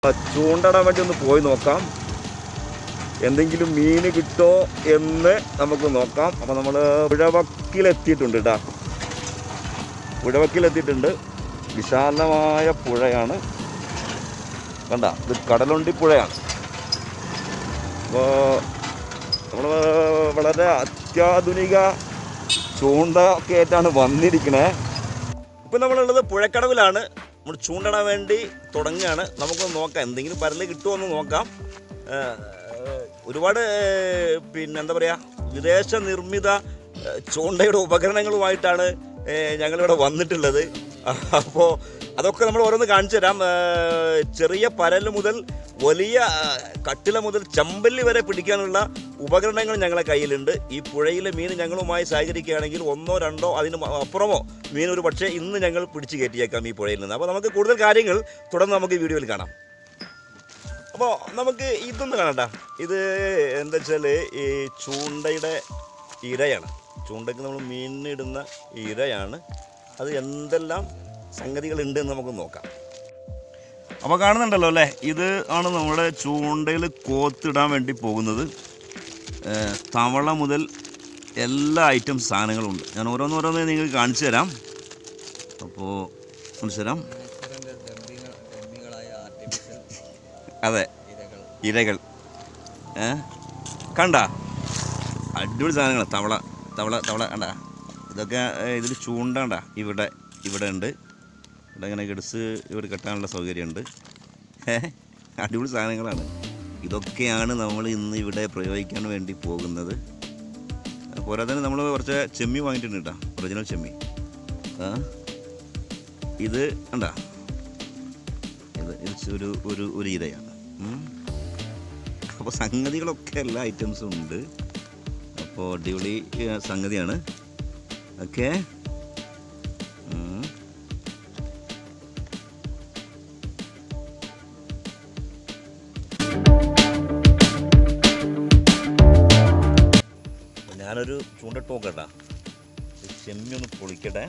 ചൂണ്ടടാൻ വേണ്ടി ഒന്ന് പോയി നോക്കാം എന്തെങ്കിലും മീൻ കിട്ടോ എന്ന് നമുക്ക് നോക്കാം അപ്പോൾ നമ്മൾ പുഴവക്കിലെത്തിയിട്ടുണ്ട് കേട്ടോ പുഴവക്കിലെത്തിയിട്ടുണ്ട് വിശാലമായ പുഴയാണ് കണ്ട ഇത് കടലുണ്ടി പുഴയാണ് അപ്പോൾ നമ്മൾ വളരെ അത്യാധുനിക ചൂണ്ട ഒക്കെ ആയിട്ടാണ് വന്നിരിക്കണേ ഇപ്പം നമ്മളുള്ളത് പുഴക്കടവിലാണ് നമ്മൾ ചൂണ്ടടാൻ വേണ്ടി തുടങ്ങുകയാണ് നമുക്കൊന്ന് നോക്കാം എന്തെങ്കിലും പരല് കിട്ടുമോ എന്ന് നോക്കാം ഏഹ്, ഏഹ്, ഒരുപാട് ഏഹ്, പിന്നെ എന്താ പറയുക വിദേശ നിർമ്മിത ഏഹ്, ചൂണ്ടയുടെ ഉപകരണങ്ങളുമായിട്ടാണ് ഏഹ്, ഞങ്ങളിവിടെ വന്നിട്ടുള്ളത് അപ്പോൾ അതൊക്കെ നമ്മൾ ഓരോന്ന് കാണിച്ചു തരാം ഏഹ്, ചെറിയ പരല് മുതൽ വലിയ ഏഹ്, കട്ടില മുതൽ ചമ്പല്ലി വരെ പിടിക്കാനുള്ള ഉപകരണങ്ങൾ ഞങ്ങളെ കയ്യിലുണ്ട് ഈ പുഴയിലെ മീൻ ഞങ്ങളുമായി സഹകരിക്കുകയാണെങ്കിൽ ഒന്നോ രണ്ടോ അതിന് മ- അപ്പുറമോ മീൻ ഒരു പക്ഷേ ഇന്ന് ഞങ്ങൾ പിടിച്ച് കയറ്റിയേക്കാം ഈ പുഴയിൽ നിന്ന് അപ്പോൾ നമുക്ക് കൂടുതൽ കാര്യങ്ങൾ തുടർന്ന് നമുക്ക് ഈ വീഡിയോയിൽ കാണാം അപ്പോൾ നമുക്ക് ഇതൊന്ന് കാണണ്ട ഇത് എന്താ വെച്ചാൽ ഈ ചൂണ്ടയുടെ ഇരയാണ് ചൂണ്ടയ്ക്ക് നമ്മൾ മീനിടുന്ന ഇരയാണ് അത് എന്തെല്ലാം സംഗതികളുണ്ട് എന്ന് നമുക്ക് നോക്കാം അപ്പോൾ കാണുന്നുണ്ടല്ലോ അല്ലേ ഇത് ആണ് നമ്മുടെ ചൂണ്ടയിൽ കോത്തിടാൻ വേണ്ടി പോകുന്നത് ഏഹ് തവള മുതൽ എല്ലാ ഐറ്റം സാധനങ്ങളും ഉണ്ട് ഞാൻ ഓരോന്നോരോന്ന് നിങ്ങൾക്ക് കാണിച്ചു തരാം അപ്പോൾ കാണിച്ചു തരാം അതെ ഇരകൾ ഏ കണ്ട അടിപൊളി സാധനങ്ങൾ തവള തവള തവള കണ്ട ഇതൊക്കെ ഇതിൽ ചൂണ്ടണ്ട ഇവിടെ ഇവിടെ ഉണ്ട് ഇവിടെ ഇങ്ങനെ ഗഡ്സ് ഇവർ കെട്ടാനുള്ള സൗകര്യമുണ്ട് ഏ അടിപൊളി സാധനങ്ങളാണ് ഇതൊക്കെയാണ് നമ്മൾ ഇന്ന് ഇവിടെ പ്രയോഗിക്കാൻ വേണ്ടി പോകുന്നത് പോരാതെ തന്നെ നമ്മൾ കുറച്ച് ചെമ്മി വാങ്ങിയിട്ടുണ്ട് കേട്ടോ ഒറിജിനൽ ചെമ്മി ആ ഇത് കണ്ടാ ഇത് ഇത് ഒരു ഒരു ഒരു ഇരയാണ് അപ്പോൾ സംഗതികളൊക്കെ എല്ലാ ഐറ്റംസും ഉണ്ട് അപ്പോൾ അടിപൊളി ഏ, സംഗതിയാണ് ഓക്കെ ഞാനൊരു ചൂണ്ടിട്ട് നോക്കട്ടാ ചെമ്മി ഒന്ന് പൊളിക്കട്ടെ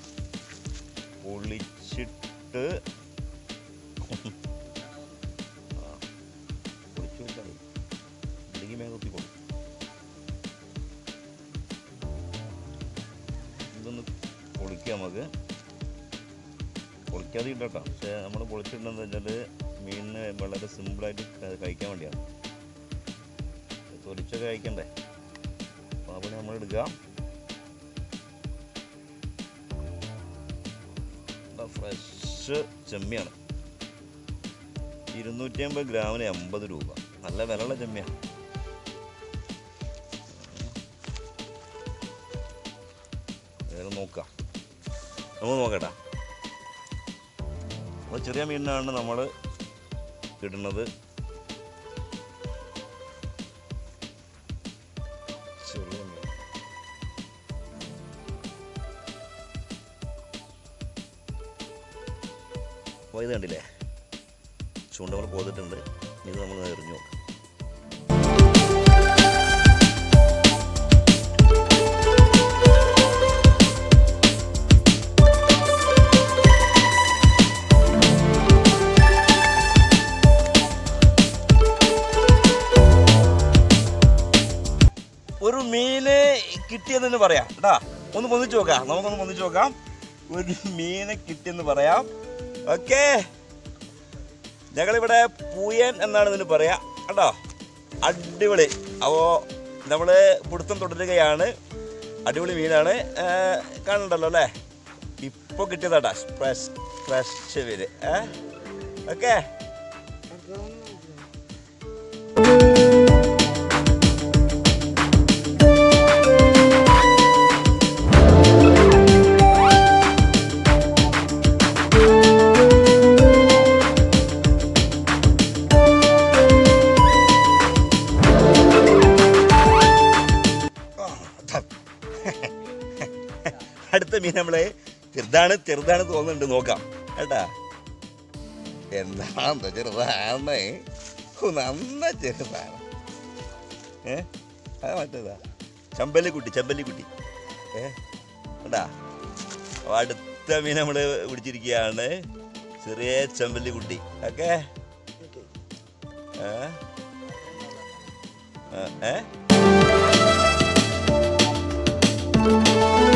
പൊളിച്ചിട്ട് ആ, പൊളിച്ചു കൊടുത്താൽ മതി. ഇല്ലെങ്കിൽ മേലെ കുത്തി കൊടുക്കും ഇതൊന്ന് പൊളിക്കാം നമുക്ക് പൊളിക്കാതെ ഇട്ടോ പക്ഷേ നമ്മൾ പൊളിച്ചിട്ടുണ്ടെന്ന് വെച്ചാൽ മീനിന് വളരെ സിമ്പിളായിട്ട് ക- കഴിക്കാൻ വേണ്ടിയാണ് തൊലിച്ചൊക്കെ കഴിക്കണ്ടേ അപ്പോൾ അപ്പോൾ നമ്മൾ എടുക്കുക ഫ്രഷ് ചെമ്മിയാണ് ഇരുന്നൂറ്റി അമ്പത് ഗ്രാമിന് എൺപത് രൂപ നല്ല വിലയുള്ള ചെമ്മിയാണ് വേറെ നോക്കാം നമുക്ക് നോക്കട്ടാ അപ്പോൾ ചെറിയ മീനിനാണ് നമ്മൾ ഇടുന്നത് ചെറിയ മീൻ അപ്പോൾ ഇത് കണ്ടില്ലേ ചൂണ്ട നമ്മൾ പോന്നിട്ടുണ്ട് ഇത് നമ്മൾ എറിഞ്ഞു നോക്കാം ഒരു മീന് കിട്ടിയതെന്ന് പറയാം കേട്ടാ ഒന്ന് പൊന്നിച്ച് നോക്കാം നമുക്കൊന്ന് പൊന്നിച്ച് നോക്കാം ഒരു മീനെ കിട്ടിയെന്ന് പറയാം ഓക്കെ ഞങ്ങളിവിടെ പൂയൻ എന്നാണ് ഇതിന് പറയാ കേട്ടോ അടിപൊളി അപ്പോൾ നമ്മൾ പിടുത്തം തുടരുകയാണ് അടിപൊളി മീനാണ് ഏ, കാണുന്നുണ്ടല്ലോ അല്ലേ ഇപ്പോൾ കിട്ടിയതാട്ടാ ഫ്രഷ് ഫ്രഷ് മീൻ ഏ ഓക്കെ അടുത്ത മീൻ നമ്മള് ചെറുതാണ് ചെറുതാണ് തോന്നുന്നുണ്ട് നോക്കാം കേട്ടാ എന്താണെന്തോ ചെറുതാണ് ഓ, നന്ന ചെറുതാണ് ഏ അത് മറ്റേതാ ചമ്പല്ലിക്കുട്ടി ചമ്പല്ലിക്കുട്ടി ഏ കേട്ടാ അപ്പൊ അടുത്ത മീൻ നമ്മൾ പിടിച്ചിരിക്കുകയാണ് ചെറിയ ചെമ്പല്ലിക്കുട്ടി ഓക്കെ ഏ ഏ? ഏ